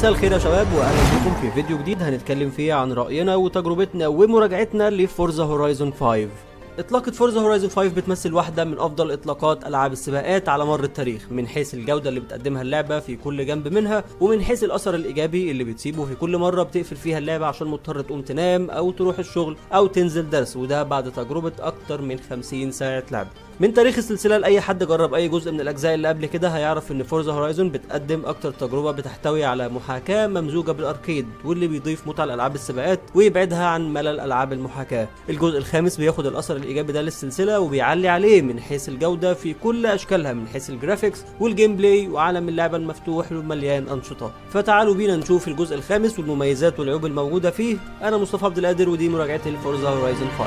مساء الخير يا شباب واهلا بكم في فيديو جديد هنتكلم فيه عن راينا وتجربتنا ومراجعتنا لفورزا هورايزون 5 اطلاقة فورزا هورايزون 5 بتمثل واحدة من افضل اطلاقات العاب السباقات على مر التاريخ من حيث الجودة اللي بتقدمها اللعبة في كل جنب منها ومن حيث الاثر الايجابي اللي بتسيبه في كل مرة بتقفل فيها اللعبة عشان مضطر تقوم تنام او تروح الشغل او تنزل درس وده بعد تجربة اكتر من 50 ساعة لعب من تاريخ السلسله لاي حد جرب اي جزء من الاجزاء اللي قبل كده هيعرف ان فورزا هورايزون بتقدم اكتر تجربه بتحتوي على محاكاه ممزوجه بالاركيد واللي بيضيف متعه لالعاب السباقات ويبعدها عن ملل العاب المحاكاه الجزء الخامس بياخد الاثر الايجابي ده للسلسله وبيعلي عليه من حيث الجوده في كل اشكالها من حيث الجرافيكس والجيم بلاي وعالم اللعبه المفتوح ومليان انشطه فتعالوا بينا نشوف الجزء الخامس والمميزات والعيوب الموجوده فيه انا مصطفى عبد القادر ودي مراجعتي لفورزا هورايزون 5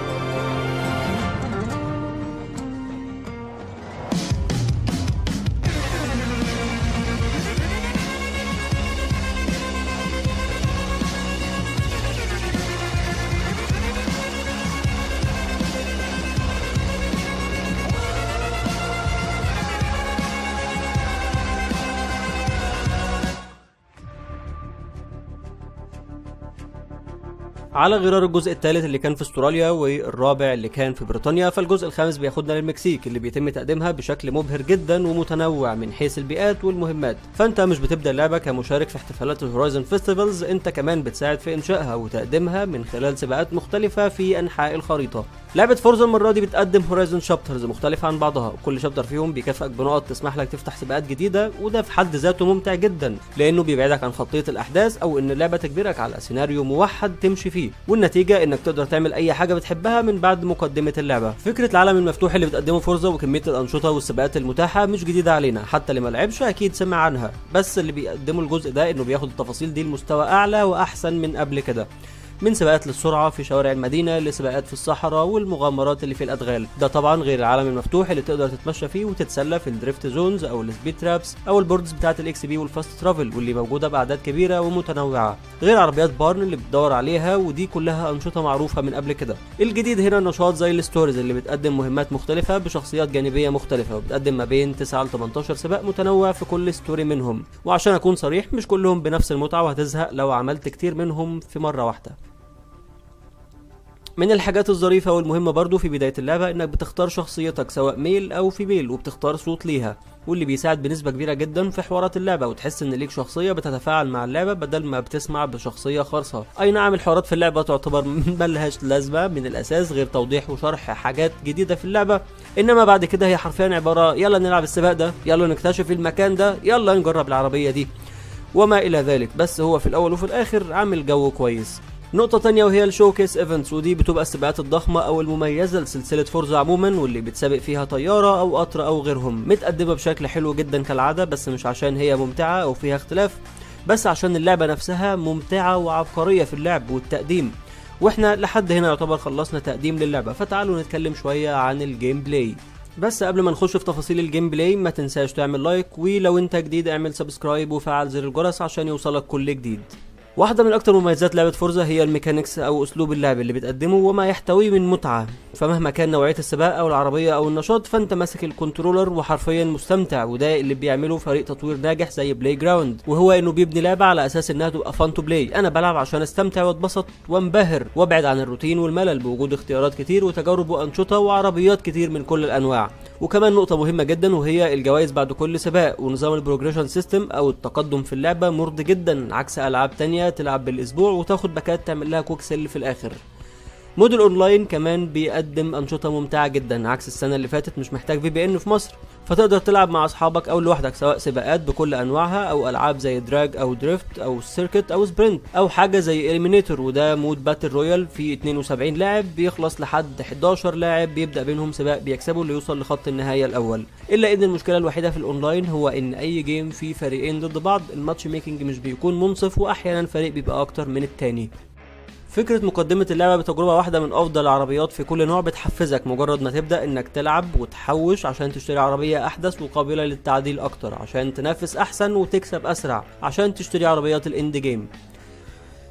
على غرار الجزء الثالث اللي كان في استراليا والرابع اللي كان في بريطانيا فالجزء الخامس بياخدنا للمكسيك اللي بيتم تقديمها بشكل مبهر جدا ومتنوع من حيث البيئات والمهمات فانت مش بتبدا اللعبه كمشارك في احتفالات الهورايزن فيستيفالز انت كمان بتساعد في انشائها وتقديمها من خلال سباقات مختلفه في انحاء الخريطه لعبة فورزا المرة دي بتقدم هورايزون شابترز مختلفة عن بعضها، كل شابتر فيهم بيكافئك بنقط تسمح لك تفتح سباقات جديدة وده في حد ذاته ممتع جدا، لأنه بيبعدك عن خطية الأحداث أو إن اللعبة تجبرك على سيناريو موحد تمشي فيه، والنتيجة إنك تقدر تعمل أي حاجة بتحبها من بعد مقدمة اللعبة. فكرة العالم المفتوح اللي بتقدمه فورزا وكمية الأنشطة والسباقات المتاحة مش جديدة علينا، حتى اللي ما لعبش أكيد سمع عنها، بس اللي بيقدمه الجزء ده إنه بياخد التفاصيل دي لمستوى أعلى وأحسن من قبل كده. من سباقات للسرعة في شوارع المدينة لسباقات في الصحراء والمغامرات اللي في الأدغال ده طبعا غير العالم المفتوح اللي تقدر تتمشى فيه وتتسلى في الدريفت زونز أو السبيد ترابس أو البوردز بتاعة الإكس بي والفاست ترافل واللي موجودة بأعداد كبيرة ومتنوعة غير عربيات بارن اللي بتدور عليها ودي كلها أنشطة معروفة من قبل كده الجديد هنا نشاط زي الستوريز اللي بتقدم مهمات مختلفة بشخصيات جانبية مختلفة وبتقدم ما بين 9 ل 18 سباق متنوع في كل ستوري منهم وعشان أكون صريح مش كلهم بنفس المتعة وهتزهق لو عملت كتير منهم في مرة واحدة من الحاجات الظريفة والمهمة برضو في بداية اللعبة انك بتختار شخصيتك سواء ميل او فيميل وبتختار صوت ليها واللي بيساعد بنسبة كبيرة جدا في حوارات اللعبة وتحس ان ليك شخصية بتتفاعل مع اللعبة بدل ما بتسمع بشخصية خاصة اي نعم الحوارات في اللعبة تعتبر ملهاش لازمة من الاساس غير توضيح وشرح حاجات جديدة في اللعبة انما بعد كده هي حرفيا عبارة يلا نلعب السباق ده يلا نكتشف المكان ده يلا نجرب العربية دي وما الى ذلك بس هو في الاول وفي الاخر عامل جو كويس نقطة تانية وهي الشوكيس ايفنتس ودي بتبقى السباقات الضخمة او المميزة لسلسلة فورزا عموما واللي بتسابق فيها طيارة او قطر او غيرهم متقدمة بشكل حلو جدا كالعادة بس مش عشان هي ممتعة او فيها اختلاف بس عشان اللعبة نفسها ممتعة وعبقرية في اللعب والتقديم واحنا لحد هنا يعتبر خلصنا تقديم للعبة فتعالوا نتكلم شوية عن الجيم بلاي بس قبل ما نخش في تفاصيل الجيم بلاي ما تنساش تعمل لايك ولو انت جديد اعمل سبسكرايب وفعل زر الجرس عشان يوصلك كل جديد واحدة من أكتر مميزات لعبة فورزا هي الميكانيكس أو أسلوب اللعب اللي بتقدمه وما يحتويه من متعة فمهما كان نوعية السباق أو العربية أو النشاط فأنت ماسك الكنترولر وحرفيا مستمتع وده اللي بيعمله فريق تطوير ناجح زي بلاي جراوند وهو إنه بيبني لعبة على أساس إنها تبقى فان تو بلاي أنا بلعب عشان أستمتع وأتبسط وأنبهر وأبعد عن الروتين والملل بوجود اختيارات كتير وتجارب وأنشطة وعربيات كتير من كل الأنواع وكمان نقطة مهمة جدا وهي الجوائز بعد كل سباق ونظام البروجريشن سيستم أو التقدم في اللعبة مرضي جدا عكس ألعاب تانية تلعب بالأسبوع وتاخد باكات تعمل لها كوك سيل في الآخر مود الاونلاين كمان بيقدم انشطه ممتعه جدا عكس السنه اللي فاتت مش محتاج في بي ان في مصر فتقدر تلعب مع اصحابك او لوحدك سواء سباقات بكل انواعها او العاب زي دراج او دريفت او سيركت او سبرنت او حاجه زي اليمينيتور وده مود باتل رويال فيه 72 لاعب بيخلص لحد 11 لاعب بيبدا بينهم سباق بيكسبوا اللي يوصل لخط النهايه الاول الا ان المشكله الوحيده في الاونلاين هو ان اي جيم فيه فريقين ضد بعض الماتش ميكنج مش بيكون منصف واحيانا فريق بيبقى اكتر من التاني فكرة مقدمة اللعبة بتجربة واحدة من أفضل العربيات في كل نوع بتحفزك مجرد ما تبدأ إنك تلعب وتحوش عشان تشتري عربية أحدث وقابلة للتعديل أكتر عشان تنافس أحسن وتكسب أسرع عشان تشتري عربيات الإند جيم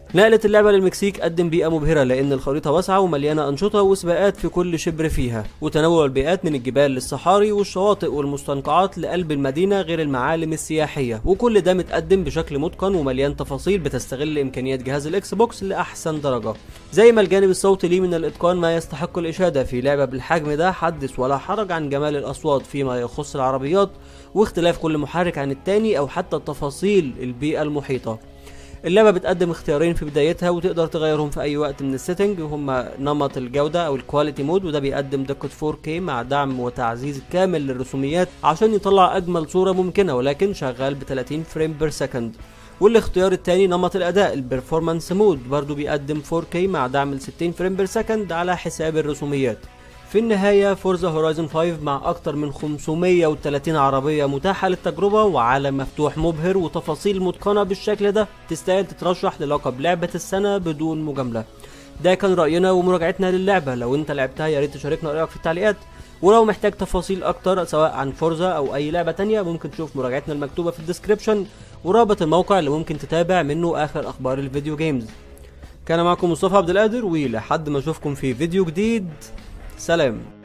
نقلة اللعبة للمكسيك قدم بيئة مبهرة لأن الخريطة واسعة ومليانة أنشطة وسباقات في كل شبر فيها وتنوع البيئات من الجبال للصحاري والشواطئ والمستنقعات لقلب المدينة غير المعالم السياحية وكل ده متقدم بشكل متقن ومليان تفاصيل بتستغل إمكانيات جهاز الإكس بوكس لأحسن درجة زي ما الجانب الصوتي ليه من الإتقان ما يستحق الإشادة في لعبة بالحجم ده حدث ولا حرج عن جمال الأصوات فيما يخص العربيات واختلاف كل محرك عن التاني أو حتى التفاصيل البيئة المحيطة اللعبة بتقدم اختيارين في بدايتها وتقدر تغيرهم في أي وقت من السيتنج هما نمط الجودة أو الكواليتي مود وده بيقدم دقة 4K مع دعم وتعزيز كامل للرسوميات عشان يطلع أجمل صورة ممكنة ولكن شغال ب 30 فريم بير سكند والاختيار التاني نمط الأداء البرفورمانس مود برضو بيقدم 4K مع دعم ال 60 فريم بير سكند على حساب الرسوميات في النهاية فورزا هورايزون 5 مع أكتر من 530 عربية متاحة للتجربة وعالم مفتوح مبهر وتفاصيل متقنة بالشكل ده تستاهل تترشح للقب لعبة السنة بدون مجاملة ده كان رأينا ومراجعتنا للعبة لو انت لعبتها يا ريت تشاركنا رأيك في التعليقات ولو محتاج تفاصيل اكتر سواء عن فورزا او اي لعبة تانية ممكن تشوف مراجعتنا المكتوبة في الديسكريبشن ورابط الموقع اللي ممكن تتابع منه اخر اخبار الفيديو جيمز كان معكم مصطفى عبد القادر ولحد ما اشوفكم في فيديو جديد سلام